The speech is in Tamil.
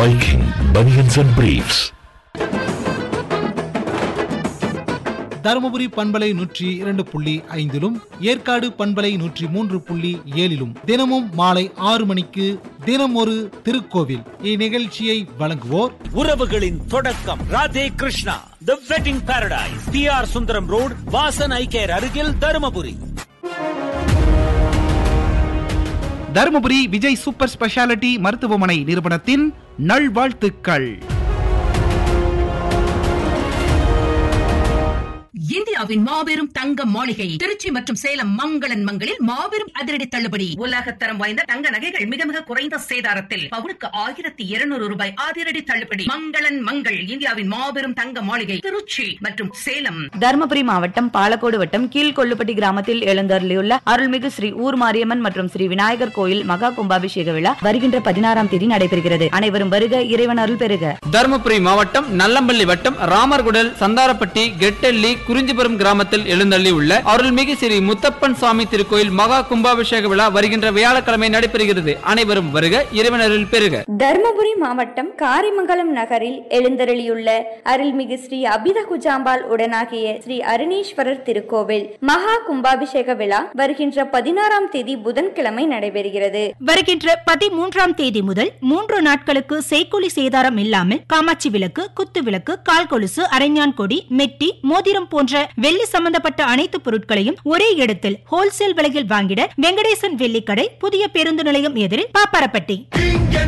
Viking Bunions and Briefs. Dharmapuri பண்பலை நூற்றி இரண்டு புள்ளி ஐந்திலும் ஏற்காடு பண்பலை நூற்றி மூன்று புள்ளி ஏழிலும் தினமும் மாலை ஆறு மணிக்கு தினம் ஒரு திருக்கோவில் இந்நிகழ்ச்சியை வழங்குவோர் உறவுகளின் தொடக்கம் Radhe Krishna the wedding paradise P R Sundaram road Vasan eye care அருகில் தருமபுரி தருமபுரி விஜய் சூப்பர் ஸ்பெஷாலிட்டி மருத்துவமனை நிறுவனத்தின் நல்வாழ்த்துக்கள் இந்தியாவின் மாபெரும் தங்க மாளிகை திருச்சி மற்றும் சேலம் மங்களன் மங்களில் மாபெரும் அதிரடி தள்ளுபடி உலகத்தரம் வாய்ந்த தங்க நகைகள் மிக மிக குறைந்த சேதாரத்தில் பவுனுக்கு ஆயிரத்தி இருநூறு ரூபாய் அதிரடி தள்ளுபடி மங்களன் மங்கள் இந்தியாவின் மாபெரும் தங்க மாளிகை திருச்சி மற்றும் சேலம் தருமபுரி மாவட்டம் பாலக்கோடு வட்டம் கீழ்கொள்ளுப்பட்டி கிராமத்தில் எழுந்தருளியுள்ள அருள்மிகு ஸ்ரீ ஊர் மாரியம்மன் மற்றும் ஸ்ரீ விநாயகர் கோயில் மகா கும்பாபிஷேக விழா வருகின்ற பதினாறாம் தேதி நடைபெறுகிறது அனைவரும் வருக இறைவன் அருள் பெறுக தருமபுரி மாவட்டம் நல்லம்பள்ளி வட்டம் ராமர்குடல் சந்தாரப்பட்டி கெட்டெல்லி குறிஞ்சிபுரம் கிராமத்தில் எழுந்தள்ளி உள்ள அருள்மிகு ஸ்ரீ முத்தப்பன் சுவாமி திருக்கோயில் மகா கும்பாபிஷேக விழா வருகின்ற வியாழக்கிழமை நடைபெறுகிறது அனைவரும் வருக இறைவனரில் பெறுக தருமபுரி மாவட்டம் காரிமங்கலம் நகரில் எழுந்தருளியுள்ள அருள்மிகு ஸ்ரீ அபித குஜாம்பாள் உடனாகிய ஸ்ரீ அருணீஸ்வரர் திருக்கோவில் மகா கும்பாபிஷேக விழா வருகின்ற பதினாறாம் தேதி புதன்கிழமை நடைபெறுகிறது வருகின்ற பதிமூன்றாம் தேதி முதல் மூன்று நாட்களுக்கு செய்கூலி சேதாரம் இல்லாமல் காமாட்சி விளக்கு குத்து விளக்கு கால் கொலுசு அரைஞான் கொடி மெட்டி மோதிரம் போன்ற வெள்ளி சம்பந்தப்பட்ட அனைத்து பொருட்களையும் ஒரே இடத்தில் ஹோல்சேல் விலையில் வாங்கிட வெங்கடேசன் வெள்ளிக்கடை புதிய பேருந்து நிலையம் எதிரில் பாப்பாரப்பட்டி